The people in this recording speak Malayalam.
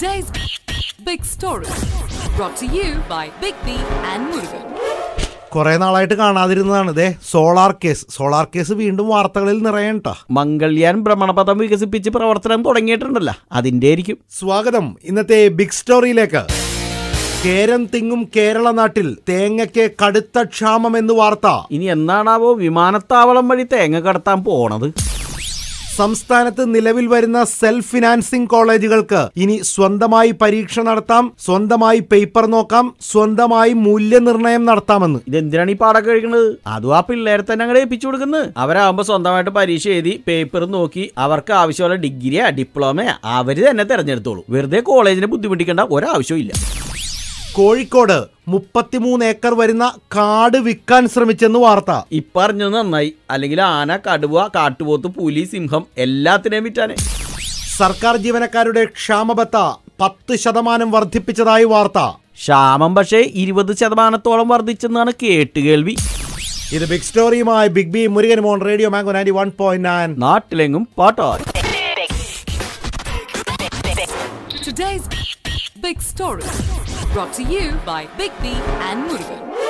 Today's big story brought to you by Big B and Murugan. കുറെ നാളായിട്ട് കാണാതിരുന്നതാണ് ഇതേ സോളാർ കേസ് സോളാർ കേസ് വീണ്ടും വാർത്തകളിൽ നിറയണ്ട മംഗൾയാൻ ഭ്രമണപഥം വികസിപ്പിച്ച് പ്രവർത്തനം തുടങ്ങിയിട്ടുണ്ടല്ലോ അതിന്റെ ആയിരിക്കും സ്വാഗതം ഇന്നത്തെ ബിഗ് സ്റ്റോറിയിലേക്ക് കേരം തിങ്ങും കേരള നാട്ടിൽ തേങ്ങയ്ക്ക് കടുത്ത ക്ഷാമം എന്ന് വാർത്ത ഇനി എന്നാണാവോ വിമാനത്താവളം വഴി തേങ്ങ കടത്താൻ പോണത് സംസ്ഥാനത്ത് നിലവിൽ വരുന്ന സെൽഫ് ഫിനാൻസിംഗ് കോളേജുകൾക്ക് ഇനി സ്വന്തമായി പരീക്ഷ നടത്താം സ്വന്തമായി പേപ്പർ നോക്കാം സ്വന്തമായി മൂല്യനിർണ്ണയം നടത്താമെന്ന് ഇതെന്തിനാണ് ഈ പാടൊക്കെ കഴിക്കുന്നത് അതും ആ പിള്ളേരെ തന്നെ അങ്ങോട്ട് ഏൽപ്പിച്ചു കൊടുക്കുന്നത് അവരാകുമ്പോൾ സ്വന്തമായിട്ട് പരീക്ഷ എഴുതി പേപ്പർ നോക്കി അവർക്ക് ആവശ്യമുള്ള ഡിഗ്രിയാ ഡിപ്ലോമയാ അവര് തന്നെ തെരഞ്ഞെടുത്തോളൂ വെറുതെ കോളേജിനെ ബുദ്ധിമുട്ടിക്കേണ്ട ഒരാവശ്യവും ഇല്ല കോഴിക്കോട് മുപ്പത്തിമൂന്ന് ഏക്കർ വരുന്ന കാട് വിൽക്കാൻ ശ്രമിച്ചെന്ന് വാർത്ത ഇപ്പറഞ്ഞത് നന്നായി അല്ലെങ്കിൽ ആന കടുവ കാട്ടുപോത്ത് പുലി സിംഹം എല്ലാത്തിനെയും വിറ്റാനെ സർക്കാർ ജീവനക്കാരുടെ ക്ഷാമബത്ത പത്ത് ശതമാനം വർദ്ധിപ്പിച്ചതായി വാർത്ത ക്ഷാമം പക്ഷേ ഇരുപത് ശതമാനത്തോളം വർദ്ധിച്ചെന്നാണ് കേട്ടുകേൾവി ഇത് ബിഗ് സ്റ്റോറിയുമായി ബിഗ് ബി മുരുകൻ മോൺ Radio Mango ninety one point nine നാട്ടിലെങ്ങും പാട്ടായി Today's big story brought to you by Big B and Murugan.